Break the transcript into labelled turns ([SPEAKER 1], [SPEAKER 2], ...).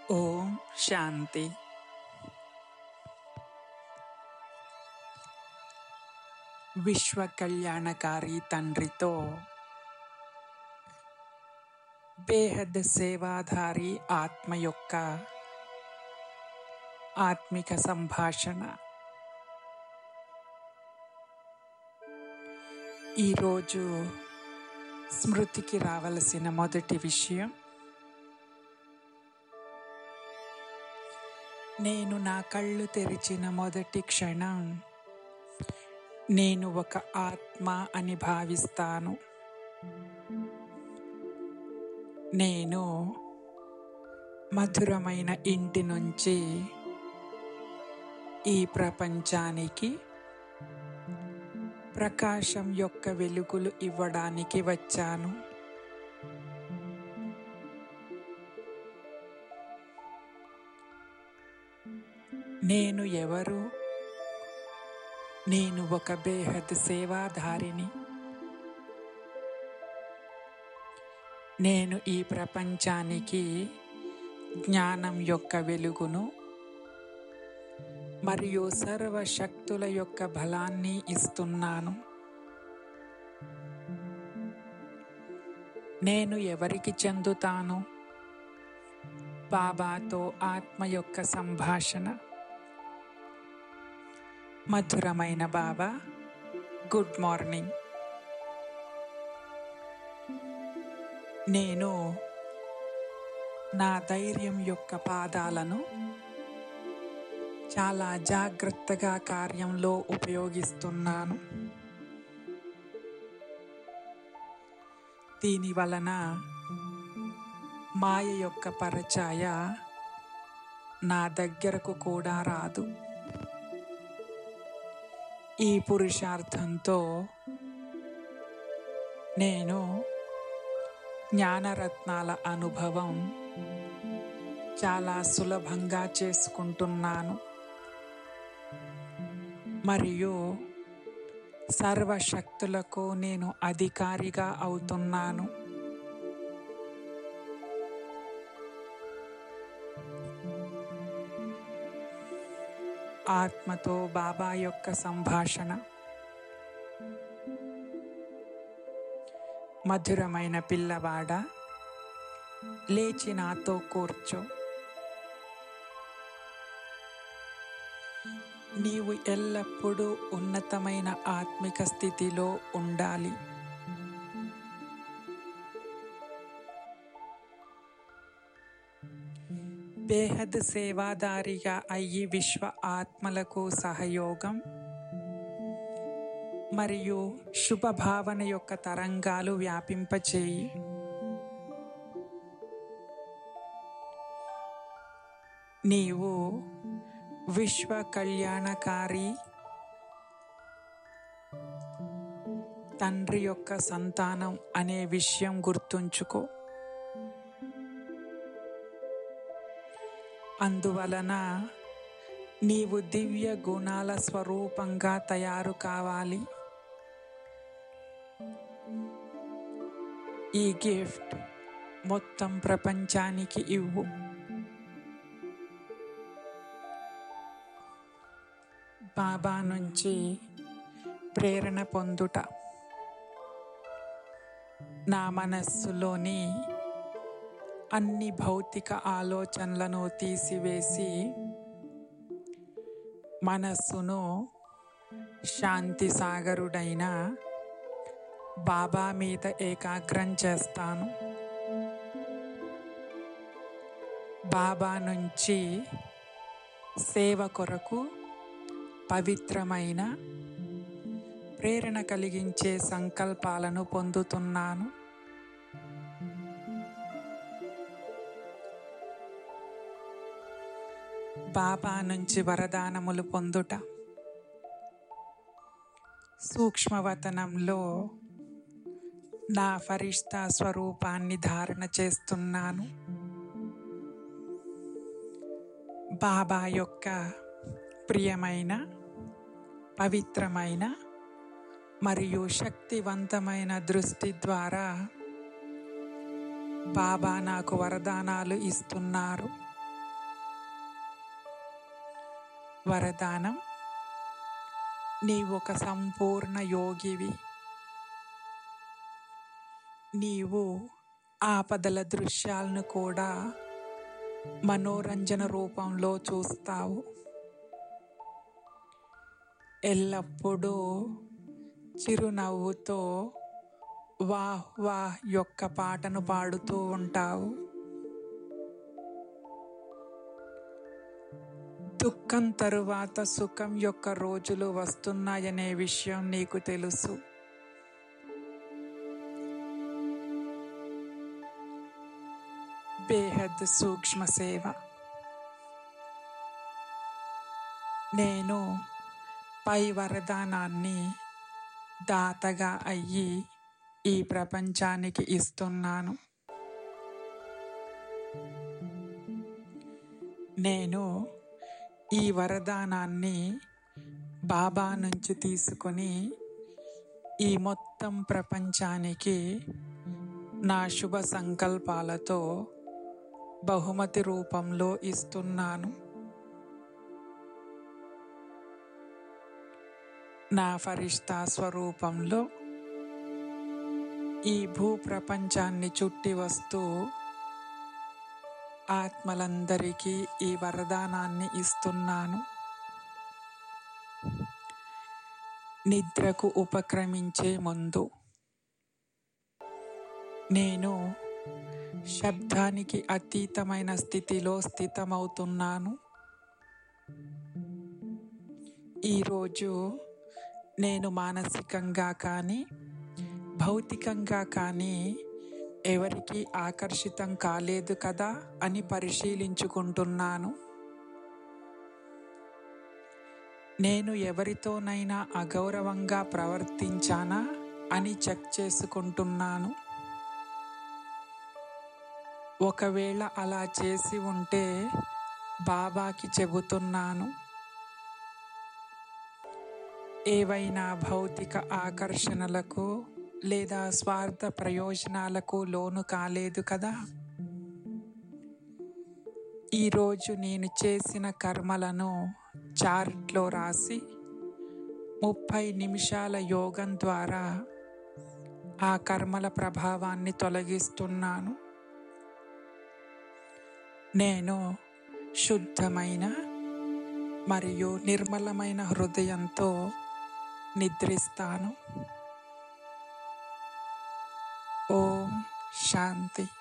[SPEAKER 1] ఓం శాంతి విశ్వ కళ్యాణకారి తండ్రితో బేహద్ సేవాధారి ఆత్మ యొక్క ఆత్మిక సంభాషణ ఈరోజు స్మృతికి రావలసిన మొదటి విషయం నేను నా కళ్ళు తెరిచిన మొదటి క్షణం నేను ఒక ఆత్మ అని భావిస్తాను నేను మధురమైన ఇంటి నుంచి ఈ ప్రపంచానికి ప్రకాశం యొక్క వెలుగులు ఇవ్వడానికి వచ్చాను నేను ఎవరు నేను ఒక బేహద్ సేవాధారిని నేను ఈ ప్రపంచానికి జ్ఞానం యొక్క వెలుగును మరియు సర్వశక్తుల యొక్క బలాన్ని ఇస్తున్నాను నేను ఎవరికి చెందుతాను బాబాతో ఆత్మ యొక్క సంభాషణ మధురమైన బాబా గుడ్ మార్నింగ్ నేను నా ధైర్యం యొక్క పాదాలను చాలా జాగ్రత్తగా కార్యంలో ఉపయోగిస్తున్నాను దీని వలన మాయ యొక్క పరచాయ నా దగ్గరకు కూడా రాదు ఈ పురుషార్థంతో నేను జ్ఞానరత్నాల అనుభవం చాలా సులభంగా చేసుకుంటున్నాను మరియు సర్వశక్తులకు నేను అధికారిగా అవుతున్నాను ఆత్మతో బాబా యొక్క సంభాషణ మధురమైన పిల్లవాడ లేచి నాతో కూర్చో నీవు ఎల్లప్పుడూ ఉన్నతమైన ఆత్మిక స్థితిలో ఉండాలి బేహద్ సేవాదారిగా అయ్యి విశ్వ ఆత్మలకు సహయోగం మరియు శుభభావన యొక్క తరంగాలు వ్యాపింపచేయి నీవు విశ్వ కళ్యాణకారి తండ్రి యొక్క సంతానం అనే విషయం గుర్తుంచుకో అందువలన నీవు దివ్య గుణాల స్వరూపంగా తయారు కావాలి ఈ గిఫ్ట్ మొత్తం ప్రపంచానికి ఇవ్వు బాబా నుంచి ప్రేరణ పొందుట నా మనస్సులోని అన్ని భౌతిక ఆలోచనలను తీసివేసి మనస్సును శాంతి సాగరుడైన బాబా మీద ఏకాగ్రం చేస్తాను బాబా నుంచి సేవ కొరకు పవిత్రమైన ప్రేరణ కలిగించే సంకల్పాలను పొందుతున్నాను బాబా నుంచి వరదానములు పొందుట సూక్ష్మవతనంలో నా ఫరిష్తా స్వరూపాన్ని ధారణ చేస్తున్నాను బాబా యొక్క ప్రియమైన పవిత్రమైన మరియు శక్తివంతమైన దృష్టి ద్వారా బాబా నాకు వరదానాలు ఇస్తున్నారు వరదానం నీవు ఒక సంపూర్ణ యోగివి నీవు ఆపదల దృశ్యాలను కూడా మనోరంజన రూపంలో చూస్తావు ఎల్లప్పుడూ చిరునవ్వుతో వాహ్ వాహ్ యొక్క పాటను పాడుతూ ఉంటావు దుఃఖం తరువాత సుఖం యొక్క రోజులు వస్తున్నాయనే విషయం నీకు తెలుసు బేహద్ సూక్ష్మ సేవ నేను పై వరదానాన్ని దాతగా అయ్యి ఈ ప్రపంచానికి ఇస్తున్నాను నేను ఈ వరదానాన్ని బాబా నుంచి తీసుకొని ఈ మొత్తం ప్రపంచానికి నా శుభ సంకల్పాలతో బహుమతి రూపంలో ఇస్తున్నాను నా ఫరిష్తా స్వరూపంలో ఈ భూ ప్రపంచాన్ని చుట్టి వస్తూ ఆత్మలందరికీ ఈ వరదానాన్ని ఇస్తున్నాను నిద్రకు ఉపక్రమించే ముందు నేను శబ్దానికి అతీతమైన స్థితిలో స్థితమవుతున్నాను ఈరోజు నేను మానసికంగా కానీ భౌతికంగా కానీ ఎవరికి ఆకర్షితం కాలేదు కదా అని పరిశీలించుకుంటున్నాను నేను ఎవరితోనైనా అగౌరవంగా ప్రవర్తించానా అని చెక్ చేసుకుంటున్నాను ఒకవేళ అలా చేసి ఉంటే బాబాకి చెబుతున్నాను ఏవైనా భౌతిక ఆకర్షణలకు లేదా స్వార్థ ప్రయోజనాలకు లోను కాలేదు కదా ఈరోజు నేను చేసిన కర్మలను చార్ట్లో రాసి ముప్పై నిమిషాల యోగం ద్వారా ఆ కర్మల ప్రభావాన్ని తొలగిస్తున్నాను నేను శుద్ధమైన మరియు నిర్మలమైన హృదయంతో నిద్రిస్తాను ఓం శాంతి